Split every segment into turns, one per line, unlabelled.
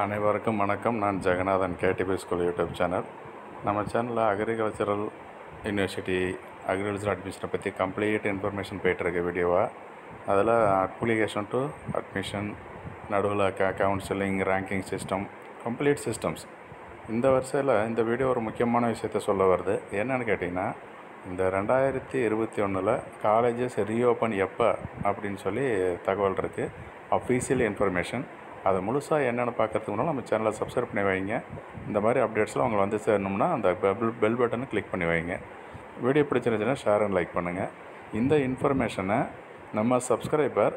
அனைவருக்கும் வணக்கம் நான் Jagannathan KDB school YouTube channel நம்ம சேனலில் அக்ரிகல்ச்சரல் யூனிவர்சிட்டி அக்ரிகல்ச்சர் அட்மிஷனை பற்றி கம்ப்ளீட் இன்ஃபர்மேஷன் போயிட்டுருக்கு வீடியோவாக அதில் அப்ளிகேஷன் டு அட்மிஷன் நடுவில் க counselling ranking system complete systems இந்த வரிசையில் இந்த வீடியோ ஒரு முக்கியமான விஷயத்த சொல்ல வருது என்னென்னு கேட்டிங்கன்னா இந்த ரெண்டாயிரத்தி இருபத்தி ஒன்றில் காலேஜஸ் ரீஓப்பன் எப்போ அப்படின்னு சொல்லி தகவல் இருக்குது அஃபீஷியல் இன்ஃபர்மேஷன் அது முழுசாக என்னென்னு பார்க்கறதுக்கு முன்னால் நம்ம சேனலை சப்ஸ்கிரைப் பண்ணி வைங்க இந்த மாதிரி அப்டேட்ஸ்லாம் அவங்க வந்து சேரணும்னா அந்த பெல் பெல் பட்டனை கிளிக் பண்ணி வைங்க வீடியோ பிடிச்சிருந்துச்சுன்னா ஷேர் அண்ட் லைக் பண்ணுங்கள் இந்த இன்ஃபர்மேஷனை நம்ம சப்ஸ்கிரைபர்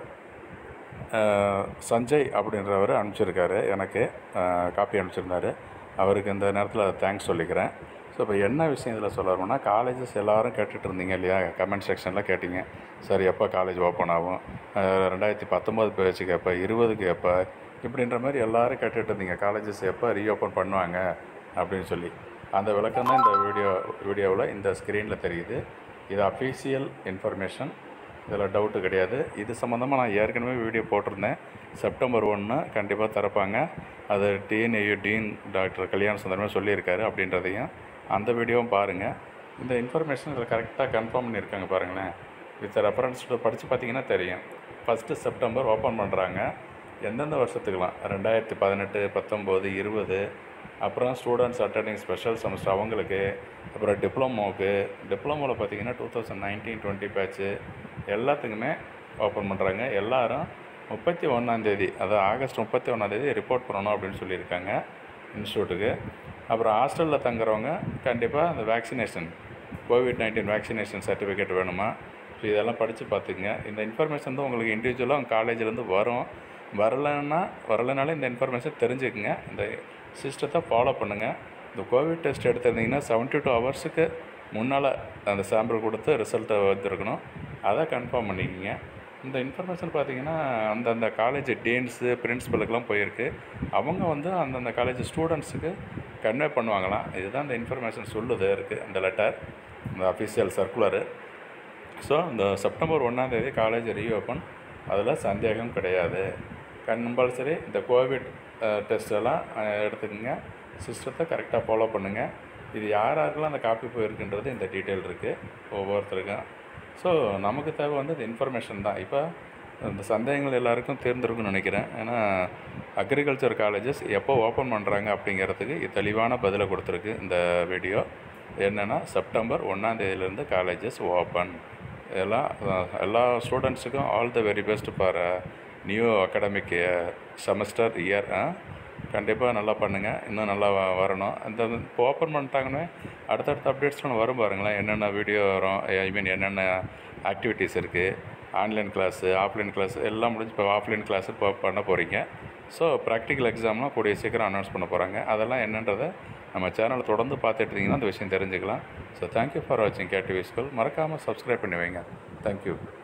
சஞ்சய் அப்படின்றவர் அனுப்பிச்சிருக்காரு எனக்கு காப்பி அனுப்பிச்சிருந்தாரு அவருக்கு இந்த நேரத்தில் தேங்க்ஸ் சொல்லிக்கிறேன் ஸோ இப்போ என்ன விஷயம் இதில் சொல்ல வரோம்னா காலேஜஸ் எல்லோரும் கேட்டுட்டு இருந்தீங்க இல்லையா கமெண்ட் செக்ஷனில் கேட்டிங்க சரி எப்போ காலேஜ் ஓப்பன் ஆகும் அஹ் ரெண்டாயிரத்தி பத்தொம்போது பேச்சுக்கு எப்போ இருபதுக்கு எப்போ இப்படின்ற மாதிரி எல்லோரும் கேட்டுட்டு இருந்தீங்க காலேஜஸ் எப்போ ரீஓப்பன் பண்ணுவாங்க அப்படின்னு சொல்லி அந்த விளக்கம் தான் இந்த வீடியோ வீடியோவில் இந்த ஸ்க்ரீனில் தெரியுது இது அஃபீஷியல் இன்ஃபர்மேஷன் இதில் டவுட்டு கிடையாது இது சம்மந்தமாக நான் ஏற்கனவே வீடியோ போட்டிருந்தேன் செப்டம்பர் ஒன்று கண்டிப்பாக திறப்பாங்க அது டிஎன்ஏயு டீன் டாக்டர் கல்யாண சுந்தரமே சொல்லியிருக்காரு அப்படின்றதையும் அந்த வீடியோவும் பாருங்கள் இந்த இன்ஃபர்மேஷன் இதில் கரெக்டாக கன்ஃபார்ம் பண்ணியிருக்காங்க பாருங்களேன் வித் ரெஃபரன்ஸ் படித்து பார்த்தீங்கன்னா தெரியும் ஃபஸ்ட்டு செப்டம்பர் ஓப்பன் பண்ணுறாங்க எந்தெந்த வருஷத்துக்கெலாம் ரெண்டாயிரத்தி பதினெட்டு பத்தொம்போது இருபது அப்புறம் ஸ்டூடெண்ட்ஸ் அட்டெண்டிங் ஸ்பெஷல் செமஸ்டர் அவங்களுக்கு அப்புறம் டிப்ளமோவுக்கு டிப்ளமோவில் பார்த்தீங்கன்னா two thousand nineteen twenty batch எல்லாத்துக்குமே ஓப்பன் பண்ணுறாங்க எல்லாரும் முப்பத்தி ஒன்றாந்தேதி அதாவது ஆகஸ்ட் முப்பத்தி ஒன்றாந்தேதி ரிப்போர்ட் பண்ணணும் அப்படின்னு சொல்லியிருக்காங்க இன்ஸ்டியூட்டுக்கு அப்புறம் ஹாஸ்டலில் தங்குறவங்க கண்டிப்பாக அந்த vaccination covid nineteen vaccination certificate வேணுமா ஸோ இதெல்லாம் படித்து பார்த்துக்குங்க இந்த இன்ஃபர்மேஷன் தான் உங்களுக்கு இண்டிவிஜுவலாக உங்கள் காலேஜ்லேருந்து வரும் வரலைன்னா வரலைனாலும் இந்த இன்ஃபர்மேஷன் தெரிஞ்சுக்குங்க இந்த சிஸ்டத்தை ஃபாலோ பண்ணுங்கள் இந்த கோவிட் டெஸ்ட் எடுத்திருந்தீங்கன்னா செவன்ட்டி டூ ஹவர்ஸுக்கு முன்னால் அந்த சாம்பிள் கொடுத்து ரிசல்ட்டை வந்துருக்கணும் அதை கன்ஃபார்ம் பண்ணிக்கோங்க இந்த இன்ஃபர்மேஷன் பார்த்தீங்கன்னா அந்தந்த காலேஜ் டீன்ஸு பிரின்ஸிபலுக்கெலாம் போயிருக்கு அவங்க வந்து அந்தந்த காலேஜ் ஸ்டூடெண்ட்ஸுக்கு கன்வே பண்ணுவாங்களாம் இதுதான் இந்த இன்ஃபர்மேஷன் சொல்லுது இருக்குது அந்த லெட்டர் இந்த அஃபீஷியல் சர்க்குலரு ஸோ இந்த செப்டம்பர் ஒன்றாந்தேதி காலேஜ் ரீஓப்பன் அதில் சந்தேகம் கிடையாது கம்பல்சரி இந்த கோவிட் டெஸ்ட் எல்லாம் அஹ், எடுத்துக்கோங்க சிஸ்டத்தை கரெக்டாக ஃபாலோ பண்ணுங்கள் இது யார் யாருக்கெல்லாம் அந்த காப்பி போயிருக்குன்றது இந்த டீட்டெயில் இருக்குது ஒவ்வொருத்தருக்கும் ஸோ நமக்கு தேவை வந்து இந்த இன்ஃபர்மேஷன் தான் இப்போ இந்த சந்தேகங்கள் எல்லாருக்கும் தேர்ந்திருக்கும்னு நினைக்கிறேன் ஏன்னா அக்ரிகல்ச்சர் காலேஜஸ் எப்போ ஓப்பன் பண்ணுறாங்க அப்படிங்கிறதுக்கு இது தெளிவான பதிலை கொடுத்துருக்கு இந்த வீடியோ என்னென்னா செப்டம்பர் ஒன்றாந்தேதியிலேருந்து காலேஜஸ் ஓப்பன் எல்லாம் அஹ், எல்லா ஸ்டூடெண்ட்ஸுக்கும் all the very best for new academic semester year கண்டிப்பாக நல்லா பண்ணுங்கள் இன்னும் நல்லா வ- வரணும் அந்த இப்போ ஓப்பன் பண்ணிட்டாங்கன்னு அடுத்தடுத்த அப்டேட்ஸ்லாம் வரும் பாருங்களேன் என்னென்ன வீடியோ வரும் ஐ மீன் என்னென்ன ஆக்டிவிட்டீஸ் இருக்குது ஆன்லைன் கிளாஸு ஆஃப்லைன் கிளாஸ் எல்லாம் முடிஞ்சு இப்போ ஆஃப்லைன் கிளாஸ் இப்போ பண்ண போகிறீங்க ஸோ ப்ராக்டிக்கல் எக்ஸாம்லாம் கூடிய சீக்கிரம் அனௌன்ஸ் பண்ண போகிறாங்க அதெல்லாம் என்னன்றதை நம்ம சேனலை தொடர்ந்து பார்த்துட்டு இருந்தீங்கன்னா அந்த விஷயம் தெரிஞ்சுக்கலாம் ஸோ தேங்க்யூ ஃபார் வாட்சிங் கேடிவி ஸ்கூல் மறக்காமல் சப்ஸ்கிரைப் பண்ணி வைங்க தேங்க்யூ